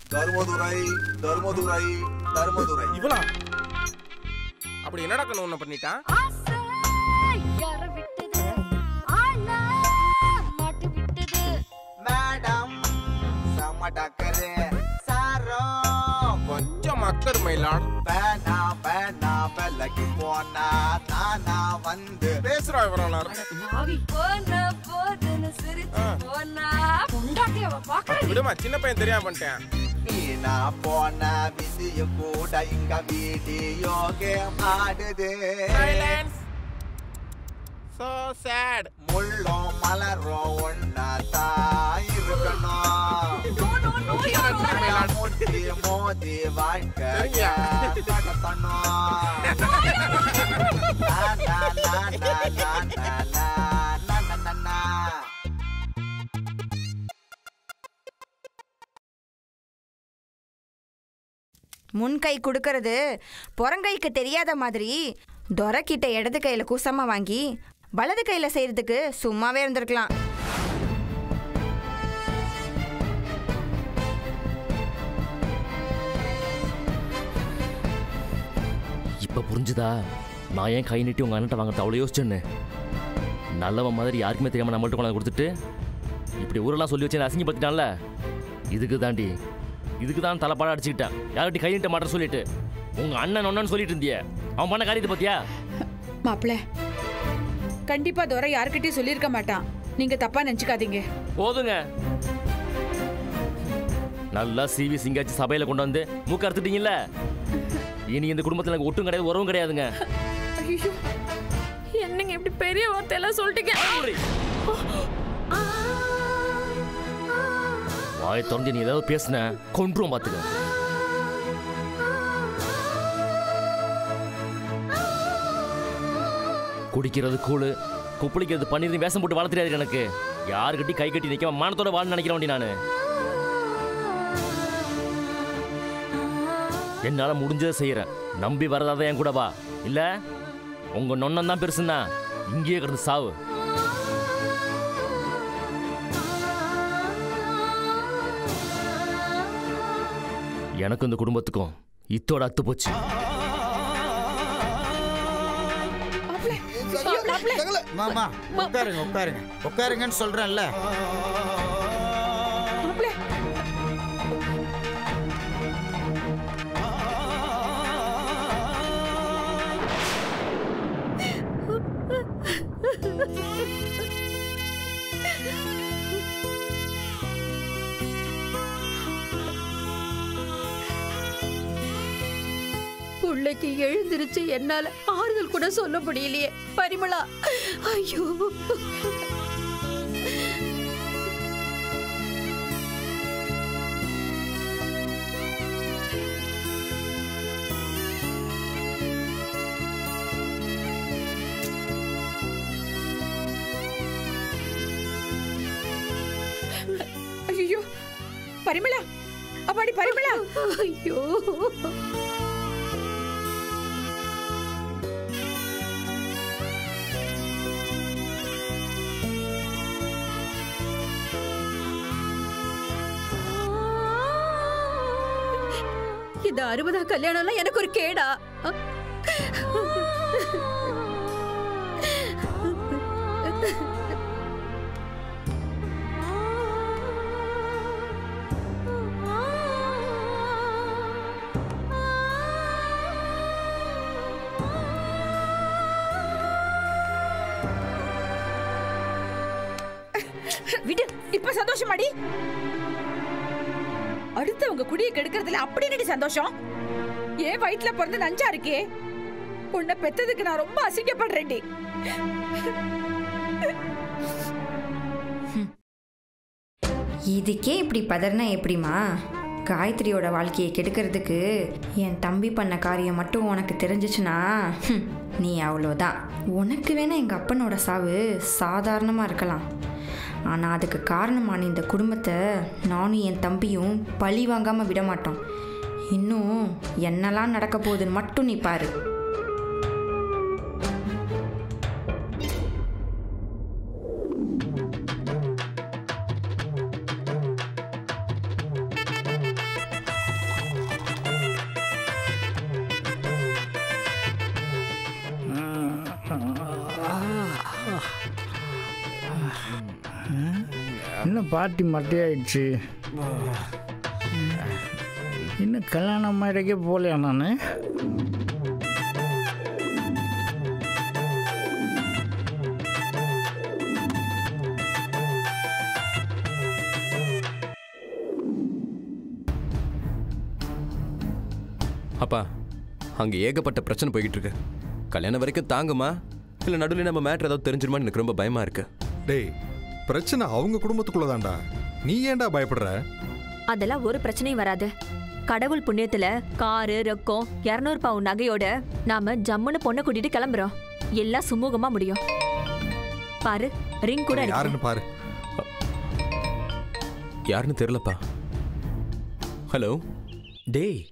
தர்மதுரை தர்மதுரை தர்மதுரை இவளா அப்படி என்னடா கண்ணு ஒண்ணு பண்ணிட்டான் ஆசை யார விட்டது ஆள மாட்டு விட்டது மேடம் செம்ம டக்கரு சாரோ கொஞ்சம் மக்கர் மயிலாட் பேனா பேனா பெல்லக்கு போனா நானா வந்து பேசுறா இவரான ஆவி போன போதுன்னு சிரிச்சு போனா பொண்டாட்டி அவ பாக்குற விடுமா சின்ன பையன் தெரியாம பண்ணிட்டேன் வீணா போன விதிய கூட இங்க வீடியோ கேம் ஆடுது சோ சேட் முள்ளும் மலரும் ஒன்னா தான் இருக்கணும் முட்டி மோதி வாழ்க்கைய கடத்தணும் நா, நா, நா, நா, நா, நா, நா, நா, நா, நா, நா. முன்கை கொடுக்கறது புறங்கைக்கு தெரியாத மாதிரி துரைக்கிட்ட இடது கையில குசமா வாங்கி வலது கையில செய்யறதுக்கு சும்மாவே இருந்திருக்கலாம் இப்போ புரிஞ்சுதா நான் ஏன் கை நீட்டி உங்கள் அண்ணன்ட்ட வாங்கிட்டு அவ்வளோ யோசிச்சேன்னு நல்லவன் மாதிரி யாருக்குமே தெரியாமல் நம்மள்ட்ட கொண்டாந்து கொடுத்துட்டு இப்படி ஊரெல்லாம் சொல்லி வச்சு என்னை அசிங்கப்படுத்திட்டான்ல இதுக்கு தாண்டி இதுக்கு தான் தலைப்பாட அடிச்சுக்கிட்டேன் யார்கிட்ட கை நீட்ட மாட்டேன்னு சொல்லிட்டு உங்கள் அண்ணன் ஒன்னு சொல்லிட்டு இருந்தியே அவன் பண்ண காரியத்தை பார்த்தியா மாப்பிள கண்டிப்பா துரை யாருக்கிட்டயும் சொல்லியிருக்க மாட்டான் நீங்க தப்பா நினைச்சுக்காதீங்க போதுங்க நல்லா சிவி சிங்காச்சி சபையில் கொண்டு வந்து மூக்க அறுத்துட்டீங்கல்ல இனி இந்த குடும்பத்தில் எனக்கு ஒட்டும் கிடையாது உறவும் கிடையாதுங்க ஐயோ என்னங்க இப்படி பெரிய வார்த்தையெல்லாம் சொல்லிட்டீங்க வாயை திறந்து நீ ஏதாவது பேசுன கொன்றும் பார்த்துக்க குடிக்கிறது கூழு குப்பளிக்கிறது பன்னீர் வேஷம் போட்டு வாழ தெரியாது எனக்கு யாருக்கிட்டி கை கட்டி நிற்க மானத்தோட வாழ நினைக்கிறேன் வண்டி நான் என்னால் முடிஞ்சதை செய்கிறேன் நம்பி வரதாதான் என் கூட வா இல்லை உங்கள் நொண்ணம் தான் பெருசுன்னா இங்கேயே கிடந்து சாவு எனக்கும் இந்த குடும்பத்துக்கும் இத்தோட அத்து போச்சு மாமா உட்காருங்க உட்காருங்க உட்காருங்கன்னு சொல்றேன்ல பிள்ளைக்கு எழுந்திருச்சு என்னால ஆறுதல் கூட சொல்ல முடியலையே பரிமளா ஐயோ ஐயோ பரிமளா அப்பாடி பரிமளா ஐயோ இந்த அறுபதாம் கல்யாணம்லாம் எனக்கு ஒரு கேடா விடு இப்ப சந்தோஷமாடி அடுத்தவங்க குடியை கெடுக்கிறதுல அப்படி என்னடி சந்தோஷம் ஏன் வயிற்றுல பிறந்து நஞ்சா இருக்கே உன்னை பெத்ததுக்கு நான் ரொம்ப அசிங்கப்படுறேன்டி இதுக்கே இப்படி பதறினா எப்படிமா காயத்ரியோட வாழ்க்கையை கெடுக்கிறதுக்கு என் தம்பி பண்ண காரியம் மட்டும் உனக்கு தெரிஞ்சிச்சுன்னா ஹம், நீ அவ்வளோதான் உனக்கு வேணா எங்கள் அப்பனோட சாவு சாதாரணமாக இருக்கலாம் ஆனால் அதுக்கு காரணமான இந்த குடும்பத்தை நானும் என் தம்பியும் பழி வாங்காமல் விட மாட்டோம் இன்னும் என்னெல்லாம் நடக்க போகுதுன்னு மட்டும் நீ பாரு என்ன பார்ட்டி மட்டையாயிடுச்சு இன்னும் கல்யாணம் மேடைக்கே போகலையா நான் அப்பா அங்கே ஏகப்பட்ட பிரச்சனை போய்கிட்டு இருக்கு கல்யாணம் வரைக்கும் தாங்குமா இல்லை நடுவில் நம்ம மேட்ரு ஏதாவது தெரிஞ்சிருமான்னு எனக்கு ரொம்ப பயமா இருக்கு டேய் பிரச்சனை அவங்க குடும்பத்துக்குள்ளதான்டா நீ ஏன்டா பயப்படுற அதெல்லாம் ஒரு பிரச்சனையும் வராது கடவுள் புண்ணியத்துல காரு ரொக்கம் இரநூறு பவுன் நகையோட நாம ஜம்முன்னு பொண்ணை கூட்டிட்டு கிளம்புறோம் எல்லாம் சுமூகமா முடியும் பாரு ரிங் கூட இருக்கு யாருன்னு பாரு யாருன்னு தெரியலப்பா ஹலோ டேய்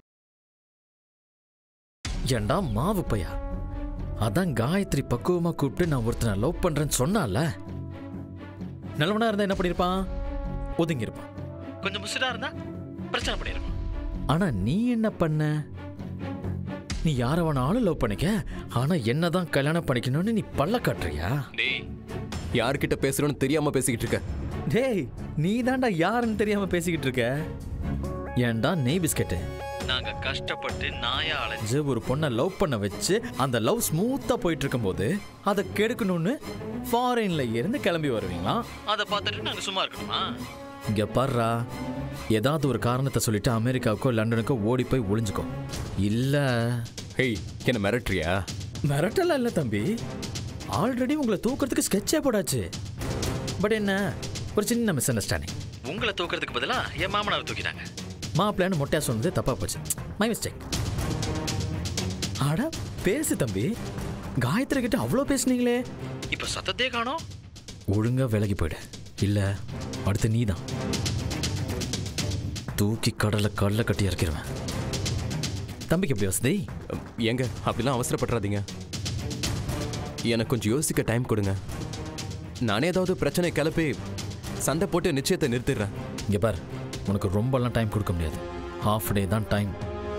ஏண்டா மாவு பையா அதான் காயத்ரி பக்குவமா கூப்பிட்டு நான் ஒருத்தனை லவ் பண்றேன்னு சொன்னால நல்லவனா இருந்தா என்ன பண்ணிருப்பான் ஒதுங்கி இருப்பான் கொஞ்சம் முசிடா இருந்தா பிரச்சனை பண்ணிருப்பான் ஆனா நீ என்ன பண்ண நீ யார வேணாலும் லவ் பண்ணிக்க ஆனா என்னதான் கல்யாணம் பண்ணிக்கணும்னு நீ பல்ல காட்டுறியா டேய் யார்கிட்ட பேசுறோன்னு தெரியாம பேசிக்கிட்டு இருக்க டேய் நீ தாண்டா யாருன்னு தெரியாம பேசிக்கிட்டு இருக்க ஏன்டா நெய் பிஸ்கெட்டு நாங்க கஷ்டப்பட்டு நாயா அலைஞ்சு ஒரு பொண்ணை லவ் பண்ண வச்சு அந்த லவ் ஸ்மூத்தா போயிட்டு இருக்கும்போது அதை கெடுக்கணும்னு ஃபாரின்ல இருந்து கிளம்பி வருவீங்களாம் அதை பார்த்துட்டு நாங்க சும்மா இருக்கணுமா இங்க பாருடா ஏதாவது ஒரு காரணத்தை சொல்லிட்டு அமெரிக்காவுக்கோ லண்டனுக்கோ ஓடி போய் ஒளிஞ்சுக்கோ இல்ல ஹேய் என்ன மிரட்டுறியா மிரட்டலாம் இல்லை தம்பி ஆல்ரெடி உங்களை தூக்கிறதுக்கு ஸ்கெட்சே போடாச்சு பட் என்ன ஒரு சின்ன மிஸ் அண்டர்ஸ்டாண்டிங் உங்களை தூக்கிறதுக்கு பதிலாக என் மாமனாவை தூக்கிட்டாங்க மாப்பிள்ளைன்னு மொட்டையா சொன்னது தப்பா போச்சு மை மிஸ்டேக் அட பேசு தம்பி காயத்ரி கிட்ட அவ்வளோ பேசுனீங்களே இப்போ சத்தத்தையே காணோம் ஒழுங்கா விலகி போயிடு இல்ல அடுத்து நீ தான் தூக்கி கடலை கடலை கட்டி இறக்கிடுவேன் தம்பிக்கு எப்படி வசதி ஏங்க அப்படிலாம் அவசரப்பட்டுறாதீங்க எனக்கு கொஞ்சம் யோசிக்க டைம் கொடுங்க நானே ஏதாவது பிரச்சனை கிளப்பி சண்டை போட்டு நிச்சயத்தை நிறுத்திடுறேன் இங்க பார் உனக்கு ரொம்பலாம் டைம் கொடுக்க முடியாது ஹாஃப் டே தான் டைம்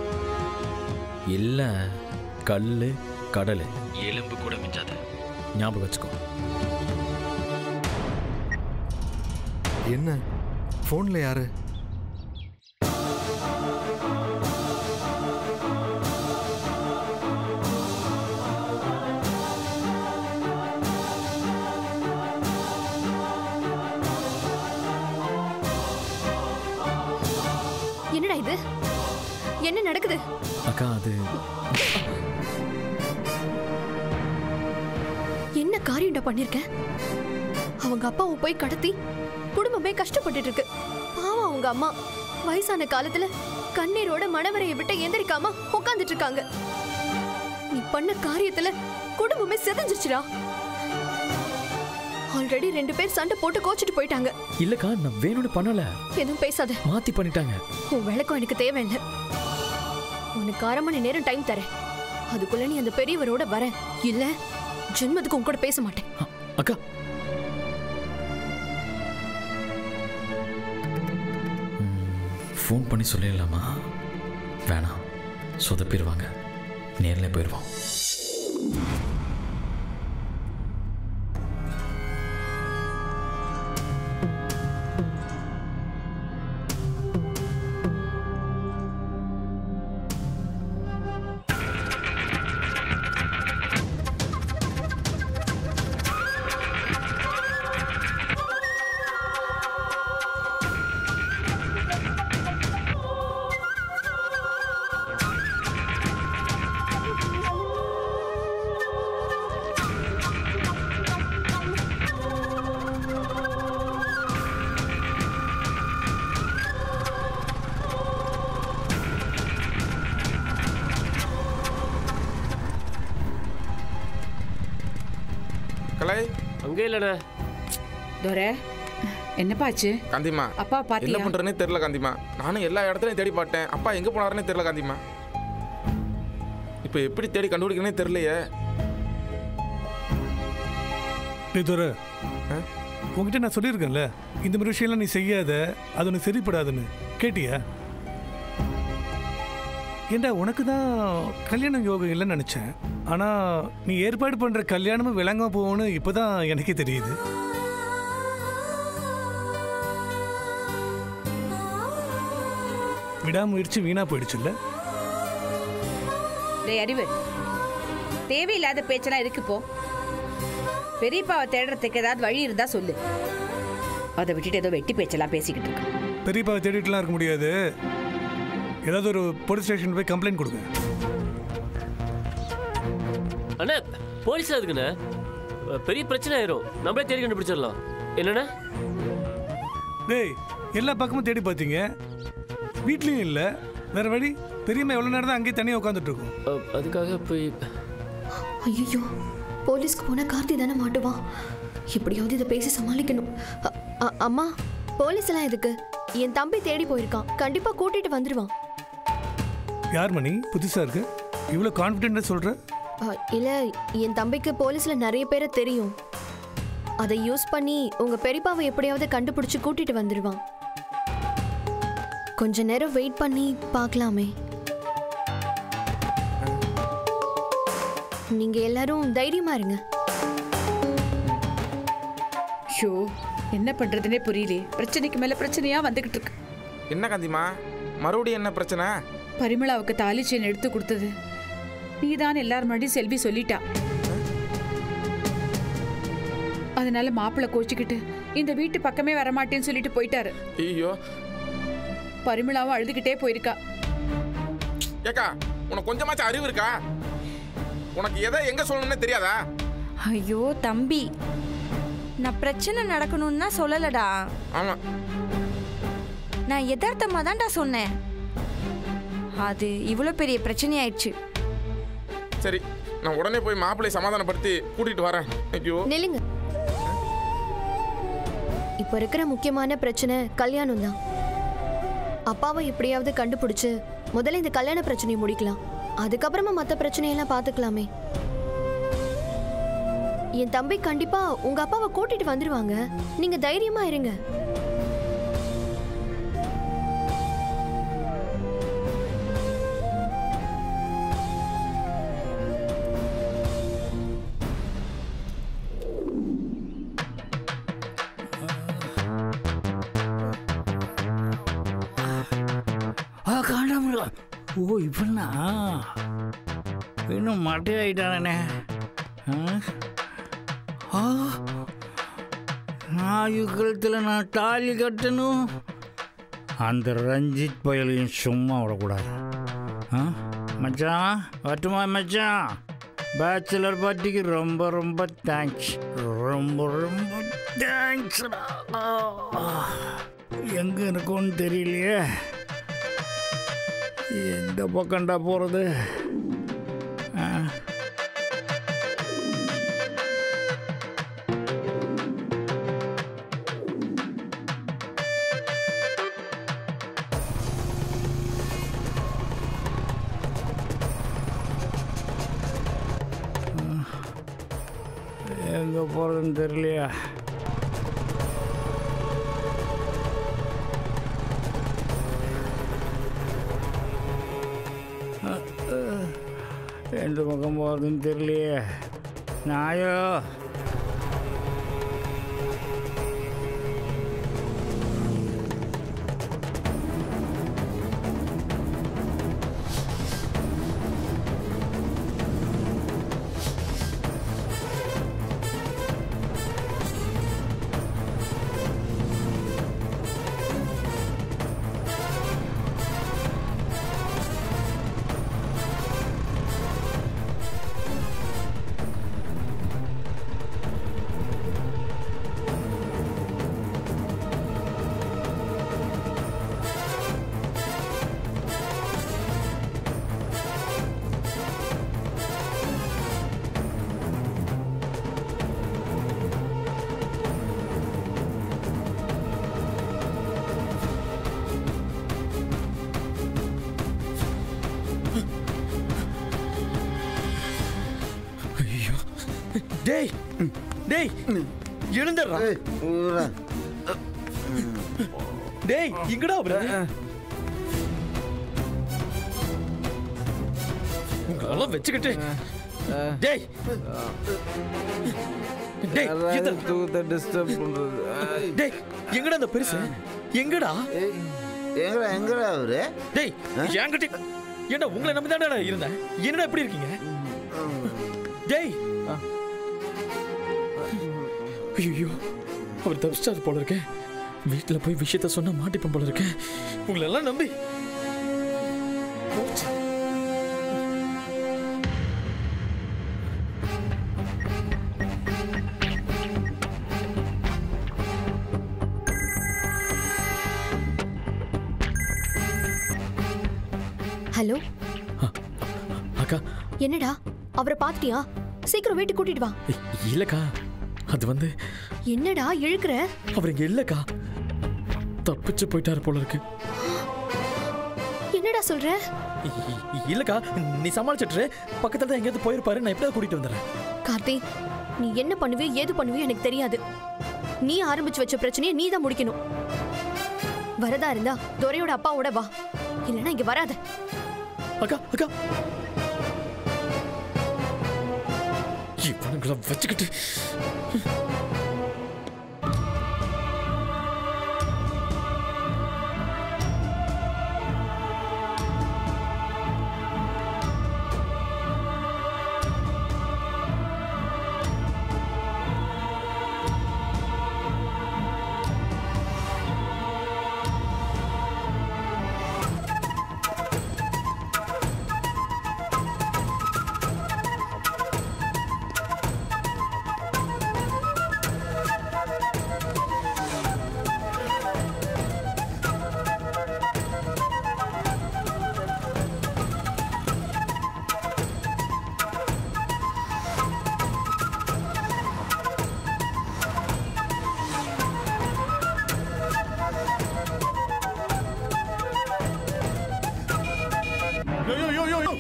இல்ல கல்லு கடல் எலும்பு கூட மிஞ்சாத ஞாபகம் வச்சுக்கோ என்ன ஃபோன்ல யாரு என்னடா இது என்ன நடக்குது அக்கா அது என்ன காரியம்டா பண்ணிருக்க அவங்க அப்பாவை போய் கடத்தி குடும்பமே கஷ்டப்பட்டுட்டு இருக்கு பாவம் அவங்க அம்மா வயசான காலத்துல கண்ணீரோட மணவரையை விட்டு எந்திரிக்காம உட்கார்ந்துட்டு இருக்காங்க நீ பண்ண காரியத்துல குடும்பமே சிதைஞ்சிருச்சுடா ஆல்ரெடி ரெண்டு பேர் சண்டை போட்டு கோச்சிட்டு போயிட்டாங்க இல்லக்கா நான் வேணும்னு பண்ணல எதுவும் பேசாத மாத்தி பண்ணிட்டாங்க உன் விளக்கம் எனக்கு தேவையில்லை உனக்கு அரை மணி நேரம் டைம் தரேன் அதுக்குள்ள நீ அந்த பெரியவரோட வர இல்ல ஜென்மத்துக்கு உன் கூட பேச மாட்டேன் அக்கா ஃபோன் பண்ணி சொல்லிடலாமா வேணாம் சொதப்பிடுவாங்க நேரில் போயிடுவோம் கலை அங்கே இல்லைண்ணே துரை என்னப்பாச்சு காந்திமா அப்பா என்ன பாத்தியா பண்றேனே தெரியல காந்திமா நானும் எல்லா இடத்துலயும் தேடி பார்த்தேன் அப்பா எங்க போனாருன்னே தெரியல காந்திமா இப்போ எப்படி தேடி கண்டுபிடிக்கனே தெரியலையே டேய் துரை உங்ககிட்ட நான் சொல்லியிருக்கேன்ல இந்த மாதிரி விஷயம்லாம் நீ செய்யாத அது உனக்கு சரிப்படாதுன்னு கேட்டியா ஏண்டா உனக்கு தான் கல்யாணம் யோகம் இல்லைன்னு நினச்சேன் ஆனால் நீ ஏற்பாடு பண்ணுற கல்யாணமும் விளங்காம போகும்னு இப்போ தான் எனக்கே தெரியுது விடாமுயற்சி வீணா போயிடுச்சுல்ல டேய் அறிவு தேவையில்லாத பேச்செல்லாம் இருக்கு போ பெரியப்பாவை தேடுறதுக்கு ஏதாவது வழி இருந்தா சொல்லு அதை விட்டுட்டு ஏதோ வெட்டி பேச்செல்லாம் பேசிக்கிட்டு இருக்கு பெரியப்பாவை தேடிட்டுலாம் இருக்க முடியாது ஏதாவது ஒரு போலீஸ் ஸ்டேஷன் போய் கம்ப்ளைண்ட் கொடுங்க அண்ணா போலீஸ் எதுக்குண்ணே பெரிய பிரச்சனை ஆயிரும் நம்மளே தேடி கண்டுபிடிச்சிடலாம் என்னண்ணே டேய் எல்லா பக்கமும் தேடி பார்த்தீங்க வீட்லயும் இல்லை வேற வழி பெரியம்மா எவ்வளோ நேரம் தான் அங்கேயே தனியாக உட்காந்துட்டு இருக்கும் அஹ், அதுக்காக போய் ஐயோ போலீஸ்க்கு போனா கார்த்தி தானே மாட்டுவான் எப்படியாவது இதை பேசி சமாளிக்கணும் அ- அ- அம்மா போலீஸ் எல்லாம் எதுக்கு என் தம்பி தேடி போயிருக்கான் கண்டிப்பா கூட்டிட்டு வந்துருவான் யார் மணி புதுசா இருக்கு இவ்வளோ கான்ஃபிடென்ட்டாக சொல்ற அ, இல்ல என் தம்பிக்கு போலீஸ்ல நிறைய பேரை தெரியும் அதை யூஸ் பண்ணி உங்க பெரியப்பாவை எப்படியாவது கண்டுபிடிச்சு கூட்டிட்டு வந்துருவான் கொஞ்ச நேரம் வெயிட் பண்ணி பார்க்கலாமே நீங்க எல்லாரும் தைரியமா இருங்க ஷோ என்ன பண்றதுனே புரியலையே பிரச்சனைக்கு மேல பிரச்சனையா வந்துகிட்டு இருக்கு என்ன காந்திமா மறுபடியும் என்ன பிரச்சனை பரிமளாவுக்கு தாலி செயின் எடுத்து கொடுத்தது நீதான் எல்லார் முன்னாடியும் செல்வி சொல்லிட்டா அதனால மாப்பிள்ளை கோச்சிக்கிட்டு இந்த வீட்டு பக்கமே வரமாட்டேன்னு சொல்லிட்டு போயிட்டாரு ஐயோ பரிமளாவும் அழுதுகிட்டே போயிருக்கா ஏக்கா உனக்கு கொஞ்சமாச்சும் அறிவு இருக்கா உனக்கு எதை எங்க சொல்லணும்னே தெரியாதா ஐயோ தம்பி நான் பிரச்சனை நடக்கணும்னு தான் சொல்லலடா ஆமா நான் யதார்த்தமாக தான்டா சொன்னேன் அது இவ்வளோ பெரிய பிரச்சனையாயிடுச்சு சரி நான் உடனே போய் மாப்பிள்ளை சமாதானப்படுத்தி கூட்டிட்டு வரேன் ஐயோ நில்லுங்க இப்ப இருக்கிற முக்கியமான பிரச்சனை கல்யாணம் தான் அப்பாவை எப்படியாவது கண்டுபிடிச்சு முதல்ல இந்த கல்யாண பிரச்சனையை முடிக்கலாம் அதுக்கப்புறமா மத்த பிரச்சனையெல்லாம் பாத்துக்கலாமே என் தம்பி கண்டிப்பா உங்க அப்பாவை கூட்டிட்டு வந்துருவாங்க நீங்க தைரியமா இருங்க ஆ காண்டாமல ஓ இப்படின்னா இன்னும் மட்டை ஆயிட்டானே ஆ நாயு கழுத்தில் நான் தாலி கட்டணும் அந்த ரஞ்சித் பயலையும் சும்மா விடக்கூடாது ஆ மச்சான் வரட்டுமா மச்சான் பேச்சுலர் பார்ட்டிக்கு ரொம்ப ரொம்ப தேங்க்ஸ் ரொம்ப ரொம்ப தேங்க்ஸ் எங்கே இருக்கும்னு தெரியலையே எந்த பக்கம்டா போகிறது எங்கே போகிறதுன்னு தெரியலையா எந்த பக்கம் போகிறதுன்னு தெரியலையே நாயோ ஐயோ டேய் டேய் எழுந்துடுறா டேய் இங்கடா அவரு உங்களெல்லாம் வச்சுக்கிட்டு டேய் டேய் இது தூக்கத்தை டிஸ்டர்ப் பண்றது டேய் எங்கடா அந்த பெருசு எங்கடா எங்கடா எங்கடா அவரு டேய் என்கிட்ட ஏன்டா உங்களை நம்பி தானே இருந்தேன் என்னடா எப்படி இருக்கீங்க டேய் ஐயோ அவர் தப்பிச்சாரு போல இருக்கேன் வீட்டில் போய் விஷயத்த சொன்னா மாட்டிப்பேன் போல இருக்கேன் உங்களை எல்லாம் நம்பி போச்சு. ஹலோ அக்கா என்னடா அவரை பாத்துட்டியா சீக்கிரம் வீட்டுக்கு கூட்டிட்டு வா இ- இல்லக்கா அது வந்து என்னடா இழுக்கிற அவர் இங்க இல்லக்கா தப்பிச்சு போயிட்டாரு போல இருக்கு என்னடா சொல்ற இ- இ- இல்லக்கா நீ சமாளிச்சிட்டு பக்கத்துல தான் எங்கேயாவது போயிருப்பாரு நான் எப்படியாவது கூட்டிட்டு வந்துடுறேன் கார்த்தி நீ என்ன பண்ணுவியோ ஏது பண்ணுவியோ எனக்கு தெரியாது நீ ஆரம்பிச்சு வச்ச பிரச்சனையை நீ தான் முடிக்கணும் வரதா இருந்தா துரையோட அப்பாவோட வா இல்லைன்னா இங்க வராத அக்கா அக்கா இவனுங்களை வச்சுக்கிட்டு யோ யோ யோ யோ யோ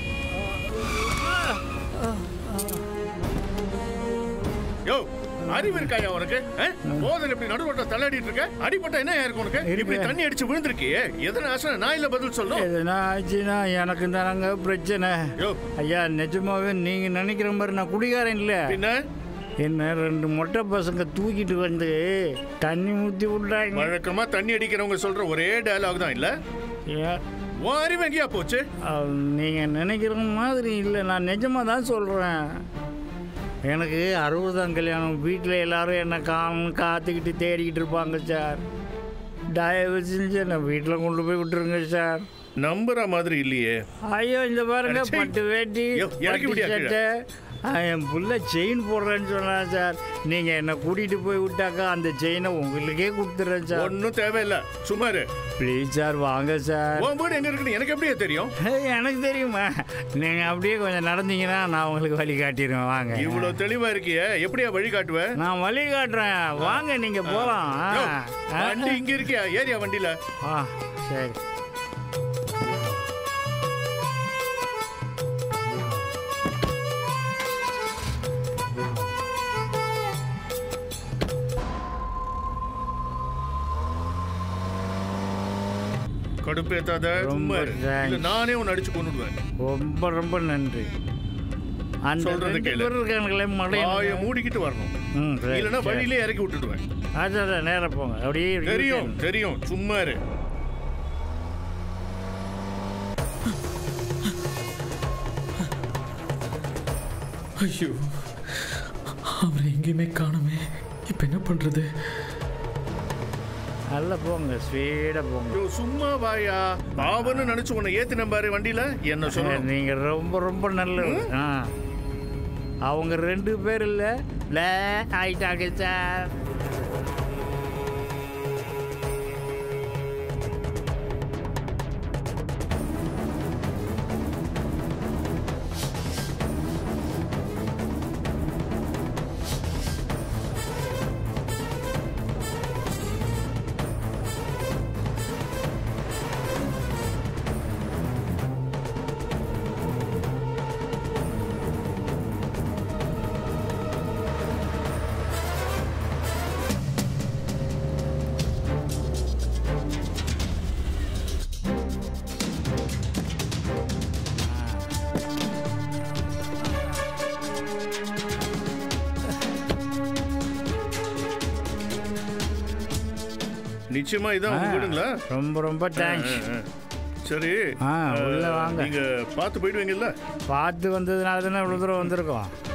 யோ அறிவு இருக்காயா உனக்கு போதல் இப்படி நடுவோட்ட தள்ளாடிட்டு இருக்க அடிபட்ட என்ன இருக்கும் உனக்கு இப்படி தண்ணி அடிச்சு விழுந்திருக்கியே எதனா ஆசை நான் இல்ல பதில் சொல்லணும் எதுனா ஆச்சுன்னா எனக்கு தானங்க பிரச்சனை ஐயா நிஜமாவே நீங்க நினைக்கிற மாதிரி நான் குடிகாரன் இல்ல என்ன என்ன ரெண்டு மொட்டை பசங்க தூக்கிட்டு வந்து தண்ணி ஊத்தி விட்டாங்க வழக்கமா தண்ணி அடிக்கிறவங்க சொல்ற ஒரே டயலாக் தான் இல்ல உன் அறிவு எங்கேயா போச்சு நீங்க நினைக்கிற மாதிரி இல்லை நான் நிஜமா தான் சொல்றேன் எனக்கு அறுபதாம் கல்யாணம் வீட்டில் எல்லாரும் என்னை காணும் காத்துக்கிட்டு தேடிக்கிட்டு இருப்பாங்க சார் தயவு செஞ்சு என்னை வீட்டில் கொண்டு போய் விட்டுருங்க சார் நம்புற மாதிரி இல்லையே ஐயோ இந்த பாருங்க அடச்சீ. பட்டு வேட்டி ஐயோ, இறக்கி பட்டு விடியா கீழே. சட்டை ஆ, என் புள்ள செயின் போடுறேன்னு சொன்னான் சார் நீங்கள் என்னை கூட்டிகிட்டு போய் விட்டாக்கா அந்த செயினை உங்களுக்கே கொடுத்துட்றேன் சார் ஒன்றும் தேவையில்லை சுமாரு ப்ளீஸ் சார் வாங்க சார் உன் வீடு எங்க இருக்குன்னு எனக்கு எப்படியே தெரியும் ஏய், எனக்கு தெரியுமா நீங்கள் அப்படியே கொஞ்சம் நடந்தீங்கன்னா நான் உங்களுக்கு வழி காட்டிடுவேன் வாங்க இவ்வளவு தெளிவா இருக்கியே எப்படியா வழி காட்டுவ நான் வழி காட்டுறேன் வாங்க நீங்கள் போகலாம் யோ, வண்டி இங்க இருக்கியா ஏரியா வண்டியில ஆ சரி கடுப்பேத்தாத சும்மா இரு. இல்ல நானே உன்னை அடிச்சு கொண்டுடுவேன் ரொம்ப ரொம்ப நன்றி அந்த சொல்றது ரெண்டு கேளு பேர் இருக்கானுங்களே மடைய வாயை மூடிக்கிட்டு வரணும் ம் சரி, இல்லைன்னா சரி. வழியிலே இறக்கி விட்டுடுவேன் அதான் நேரா போங்க அப்படியே தெரியும் தெரியும் சும்மா இரு ஐயோ அவரை எங்கேயுமே காணுமே இப்போ என்ன பண்ணுறது நல்ல போங்க ஸ்பீடா போங்க ஐயோ, சும்மா வாயா பாவன்னு நினைச்சு உன்னை ஏத்தின பாரு வண்டியில என்ன சொல்ல நீங்க ரொம்ப ரொம்ப நல்லது ஆ அவங்க ரெண்டு பேர் இல்ல ல ஆயிட்டாங்க சார் நிச்சயமா இதான் உங்க ஆ, வீடுங்களா ரொம்ப ரொம்ப தேங்க்ஸ் ஆ, ஆ. சரி ஆ, உள்ள வாங்க. நீங்க பார்த்து போயிடுவீங்கல்ல பார்த்து வந்ததுனால தானே இவ்வளோ தூரம் வந்திருக்கோம்